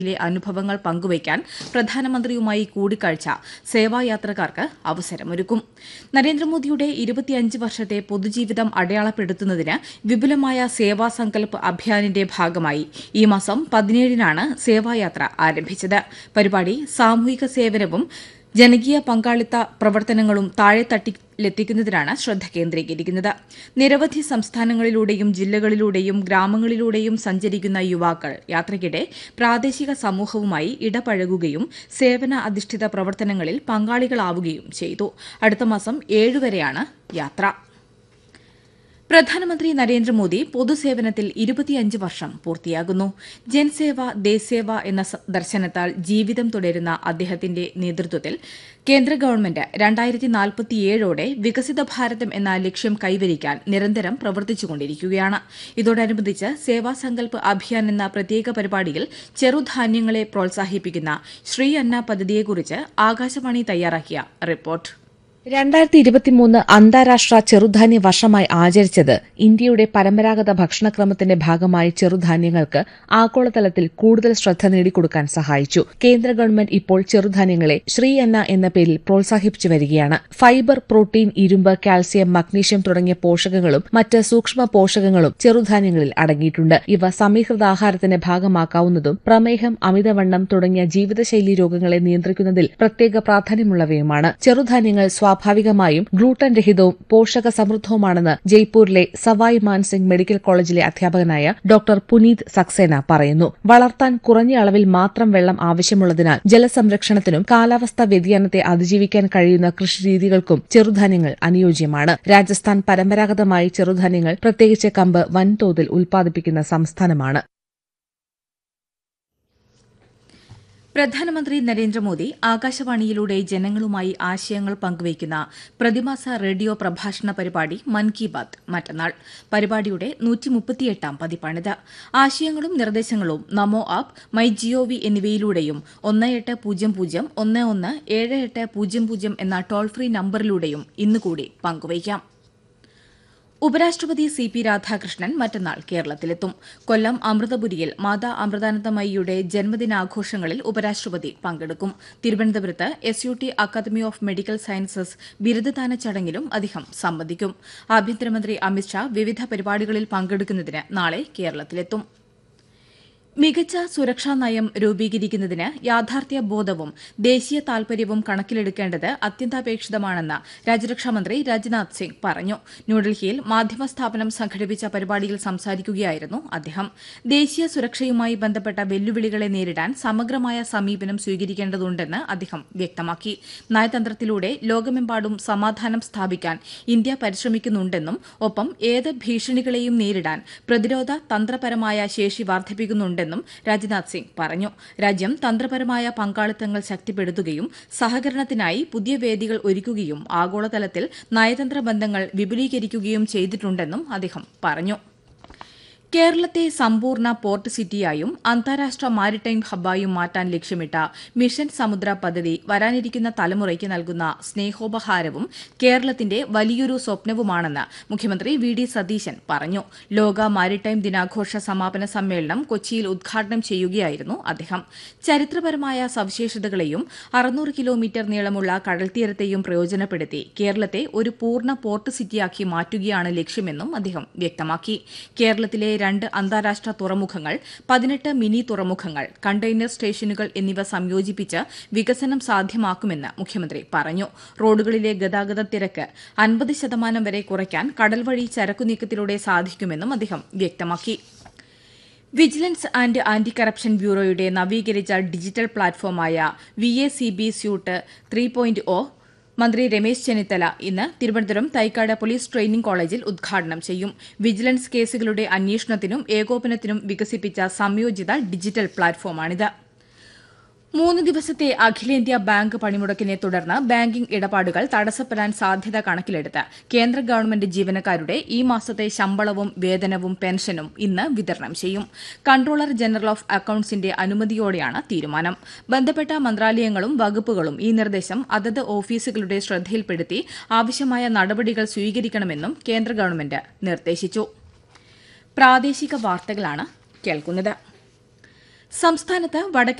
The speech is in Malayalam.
യിലെ അനുഭവങ്ങൾ പങ്കുവയ്ക്കാൻ പ്രധാനമന്ത്രിയുമായി കൂടിക്കാഴ്ച സേവായാത്രക്കാർക്ക് അവസരമൊരുക്കും നരേന്ദ്രമോദിയുടെ ഇരുപത്തിയഞ്ച് വർഷത്തെ പൊതുജീവിതം അടയാളപ്പെടുത്തുന്നതിന് വിപുലമായ സേവാ സങ്കൽപ് അഭിയാനിന്റെ ഭാഗമായി ഈ മാസം പതിനേഴിനാണ് സേവായാത്ര ആരംഭിച്ചത് പരിപാടി സാമൂഹിക സേവനവും ജനകീയ പങ്കാളിത്ത പ്രവർത്തനങ്ങളും താഴെത്തട്ടിലെത്തിക്കുന്നതിനാണ് ശ്രദ്ധ കേന്ദ്രീകരിക്കുന്നത് നിരവധി സംസ്ഥാനങ്ങളിലൂടെയും ജില്ലകളിലൂടെയും ഗ്രാമങ്ങളിലൂടെയും സഞ്ചരിക്കുന്ന യുവാക്കൾ യാത്രയ്ക്കിടെ പ്രാദേശിക സമൂഹവുമായി ഇടപഴകുകയും സേവന അധിഷ്ഠിത പ്രവർത്തനങ്ങളിൽ പങ്കാളികളാവുകയും ചെയ്തു അടുത്ത മാസം ഏഴുവരെയാണ് യാത്ര പ്രധാനമന്ത്രി നരേന്ദ്രമോദി പൊതുസേവനത്തിൽ ഇരുപത്തിയഞ്ച് വർഷം പൂർത്തിയാകുന്നു ജൻസേവ ദേശസേവ എന്ന സ- ദർശനത്താൽ ജീവിതം തുടരുന്ന അദ്ദേഹത്തിന്റെ നേതൃത്വത്തിൽ കേന്ദ്ര ഗവൺമെന്റ് രണ്ടായിരത്തി നാൽപ്പത്തിയേഴോടെ വികസിത ഭാരതം എന്ന ലക്ഷ്യം കൈവരിക്കാൻ നിരന്തരം പ്രവർത്തിച്ചുകൊണ്ടിരിക്കുകയാണ് ഇതോടനുബന്ധിച്ച് സേവാ സങ്കൽപ് അഭിയാൻ എന്ന പ്രത്യേക പരിപാടിയിൽ ചെറുധാന്യങ്ങളെ പ്രോത്സാഹിപ്പിക്കുന്ന ശ്രീ അന്ന പദ്ധതിയെക്കുറിച്ച് ആകാശവാണി തയ്യാറാക്കിയ റിപ്പോർട്ട് രണ്ടായിരത്തി ഇരുപത്തിമൂന്ന് അന്താരാഷ്ട്ര ചെറുധാന്യ വർഷമായി ആചരിച്ചത് ഇന്ത്യയുടെ പരമ്പരാഗത ഭക്ഷണക്രമത്തിന്റെ ഭാഗമായി ചെറുധാന്യങ്ങൾക്ക് ആഗോളതലത്തിൽ കൂടുതൽ ശ്രദ്ധ നേടിക്കൊടുക്കാൻ സഹായിച്ചു കേന്ദ്ര ഗവൺമെന്റ് ഇപ്പോൾ ചെറുധാന്യങ്ങളെ ശ്രീ അന്ന എന്ന പേരിൽ പ്രോത്സാഹിപ്പിച്ചു വരികയാണ് ഫൈബർ പ്രോട്ടീൻ ഇരുമ്പ് കാൽസ്യം മഗ്നീഷ്യം തുടങ്ങിയ പോഷകങ്ങളും മറ്റ് സൂക്ഷ്മ പോഷകങ്ങളും ചെറുധാന്യങ്ങളിൽ അടങ്ങിയിട്ടുണ്ട് ഇവ സമീകൃതാഹാരത്തിന്റെ ഭാഗമാക്കാവുന്നതും പ്രമേഹം അമിതവണ്ണം തുടങ്ങിയ ജീവിതശൈലി രോഗങ്ങളെ നിയന്ത്രിക്കുന്നതിൽ പ്രത്യേക പ്രാധാന്യമുള്ളവയുമാണ് ചെറുധാന്യങ്ങൾ സ്വാഭാവികമായും ഗ്ലൂട്ടൻ രഹിതവും പോഷക സമൃദ്ധവുമാണെന്ന് ജയ്പൂരിലെ സവായ് മാൻസിംഗ് മെഡിക്കൽ കോളേജിലെ അധ്യാപകനായ ഡോക്ടർ പുനീത് സക്സേന പറയുന്നു വളർത്താൻ കുറഞ്ഞ അളവിൽ മാത്രം വെള്ളം ആവശ്യമുള്ളതിനാൽ ജലസംരക്ഷണത്തിനും കാലാവസ്ഥാ വ്യതിയാനത്തെ അതിജീവിക്കാൻ കഴിയുന്ന കൃഷിരീതികൾക്കും ചെറുധാന്യങ്ങൾ അനുയോജ്യമാണ് രാജസ്ഥാൻ പരമ്പരാഗതമായി ചെറുധാന്യങ്ങൾ പ്രത്യേകിച്ച് കമ്പ് വൻതോതിൽ ഉൽപ്പാദിപ്പിക്കുന്ന സംസ്ഥാനമാണ് പ്രധാനമന്ത്രി നരേന്ദ്രമോദി ആകാശവാണിയിലൂടെ ജനങ്ങളുമായി ആശയങ്ങൾ പങ്കുവയ്ക്കുന്ന പ്രതിമാസ റേഡിയോ പ്രഭാഷണ പരിപാടി മൻ കി ബാത് മറ്റന്നാൾ പരിപാടിയുടെ നൂറ്റിമുപ്പത്തിയെട്ടാം പതിപ്പാണിത് ആശയങ്ങളും നിർദ്ദേശങ്ങളും നമോ ആപ്പ് മൈ ജിഒവി എന്നിവയിലൂടെയും ഒന്ന് എട്ട് പൂജ്യം പൂജ്യം ഒന്ന് ഒന്ന് ഏഴ് എട്ട് പൂജ്യം പൂജ്യം എന്ന ടോൾ ഫ്രീ നമ്പറിലൂടെയും ഇന്നുകൂടി പങ്കുവയ്ക്കാം ഉപരാഷ്ട്രപതി സി പി രാധാകൃഷ്ണൻ മറ്റന്നാൾ കേരളത്തിലെത്തും കൊല്ലം അമൃതപുരിയിൽ മാതാ അമൃതാനന്ദമയിയുടെ ജന്മദിനാഘോഷങ്ങളിൽ ഉപരാഷ്ട്രപതി പങ്കെടുക്കും തിരുവനന്തപുരത്ത് S U T academy of medical sciences ബിരുദദാന ചടങ്ങിലും അദ്ദേഹം സംബന്ധിക്കും ആഭ്യന്തരമന്ത്രി അമിത്ഷാ വിവിധ പരിപാടികളിൽ പങ്കെടുക്കുന്നതിന് നാളെ കേരളത്തിലെത്തും മികച്ച സുരക്ഷാ നയം രൂപീകരിക്കുന്നതിന് യാഥാർത്ഥ്യ ബോധവും ദേശീയ താൽപര്യവും കണക്കിലെടുക്കേണ്ടത് അത്യന്താപേക്ഷിതമാണെന്ന് രാജ്യരക്ഷാമന്ത്രി രാജ്നാഥ് സിംഗ് പറഞ്ഞു ന്യൂഡൽഹിയിൽ മാധ്യമ സ്ഥാപനം സംഘടിപ്പിച്ച പരിപാടിയിൽ സംസാരിക്കുകയായിരുന്നു അദ്ദേഹം ദേശീയ സുരക്ഷയുമായി ബന്ധപ്പെട്ട വെല്ലുവിളികളെ നേരിടാൻ സമഗ്രമായ സമീപനം സ്വീകരിക്കേണ്ടതുണ്ടെന്ന് അദ്ദേഹം വ്യക്തമാക്കി നയതന്ത്രത്തിലൂടെ ലോകമെമ്പാടും സമാധാനം സ്ഥാപിക്കാൻ ഇന്ത്യ പരിശ്രമിക്കുന്നുണ്ടെന്നും ഒപ്പം ഏത് ഭീഷണികളെയും നേരിടാൻ പ്രതിരോധ തന്ത്രപരമായ ശേഷി വർദ്ധിപ്പിക്കുന്നുണ്ടെന്നും രാജ്നാഥ് സിംഗ് പറഞ്ഞു രാജ്യം തന്ത്രപരമായ പങ്കാളിത്തങ്ങൾ ശക്തിപ്പെടുത്തുകയും സഹകരണത്തിനായി പുതിയ വേദികൾ ഒരുക്കുകയും ആഗോളതലത്തിൽ നയതന്ത്ര ബന്ധങ്ങൾ വിപുലീകരിക്കുകയും ചെയ്തിട്ടുണ്ടെന്നും അദ്ദേഹം പറഞ്ഞു കേരളത്തെ സമ്പൂർണ്ണ പോർട്ട് സിറ്റിയായും അന്താരാഷ്ട്ര മാരിടൈം ഹബ്ബായും മാറ്റാൻ ലക്ഷ്യമിട്ട മിഷൻ സമുദ്ര പദ്ധതി വരാനിരിക്കുന്ന തലമുറയ്ക്ക് നൽകുന്ന സ്നേഹോപഹാരവും കേരളത്തിന്റെ വലിയൊരു സ്വപ്നവുമാണെന്ന് മുഖ്യമന്ത്രി വി ഡി സതീശൻ പറഞ്ഞു ലോക മാരിടൈം ദിനാഘോഷ സമാപന സമ്മേളനം കൊച്ചിയിൽ ഉദ്ഘാടനം ചെയ്യുകയായിരുന്നു അദ്ദേഹം ചരിത്രപരമായ സവിശേഷതകളെയും അറുന്നൂറ് കിലോമീറ്റർ നീളമുള്ള കടൽത്തീരത്തെയും പ്രയോജനപ്പെടുത്തി കേരളത്തെ ഒരു പൂർണ്ണ പോർട്ട് സിറ്റിയാക്കി മാറ്റുകയാണ് ലക്ഷ്യമെന്നും അദ്ദേഹം വ്യക്തമാക്കി കേരളത്തിലെ രണ്ട് അന്താരാഷ്ട്ര തുറമുഖങ്ങൾ പതിനെട്ട് മിനി തുറമുഖങ്ങൾ കണ്ടെയ്നർ സ്റ്റേഷനുകൾ എന്നിവ സംയോജിപ്പിച്ച് വികസനം സാധ്യമാക്കുമെന്ന് മുഖ്യമന്ത്രി പറഞ്ഞു റോഡുകളിലെ ഗതാഗത തിരക്ക് അൻപത് ശതമാനം വരെ കുറയ്ക്കാൻ കടൽ വഴി ചരക്കുനീക്കത്തിലൂടെ സാധിക്കുമെന്നും അദ്ദേഹം വ്യക്തമാക്കി വിജിലൻസ് ആൻഡ് ആന്റി കറപ്ഷൻ ബ്യൂറോയുടെ നവീകരിച്ച ഡിജിറ്റൽ പ്ലാറ്റ്ഫോമായ V A C B suite three point O മന്ത്രി രമേശ് ചെന്നിത്തല ഇന്ന് തിരുവനന്തപുരം തൈക്കാട് പോലീസ് ട്രെയിനിംഗ് കോളേജിൽ ഉദ്ഘാടനം ചെയ്യും വിജിലൻസ് കേസുകളുടെ അന്വേഷണത്തിനും ഏകോപനത്തിനും വികസിപ്പിച്ച സംയോജിത ഡിജിറ്റൽ പ്ലാറ്റ്ഫോമാണിത് മൂന്ന് ദിവസത്തെ അഖിലേന്ത്യാ ബാങ്ക് പണിമുടക്കിനെ തുടർന്ന് ബാങ്കിംഗ് ഇടപാടുകൾ തടസ്സപ്പെടാൻ സാധ്യത കണക്കിലെടുത്ത് കേന്ദ്ര ഗവൺമെന്റ് ജീവനക്കാരുടെ ഈ മാസത്തെ ശമ്പളവും വേതനവും പെൻഷനും ഇന്ന് വിതരണം ചെയ്യും കൺട്രോളർ ജനറൽ ഓഫ് അക്കൌണ്ട്സിന്റെ അനുമതിയോടെയാണ് തീരുമാനം ബന്ധപ്പെട്ട മന്ത്രാലയങ്ങളും വകുപ്പുകളും ഈ നിർദ്ദേശം അതത് ഓഫീസുകളുടെ ശ്രദ്ധയിൽപ്പെടുത്തി ആവശ്യമായ നടപടികൾ സ്വീകരിക്കണമെന്നും കേന്ദ്ര ഗവൺമെന്റ് നിർദ്ദേശിച്ചു പ്രാദേശിക വാർത്തകളാണ് കേൾക്കുന്നത് സംസ്ഥാനത്ത് വടക്കൻ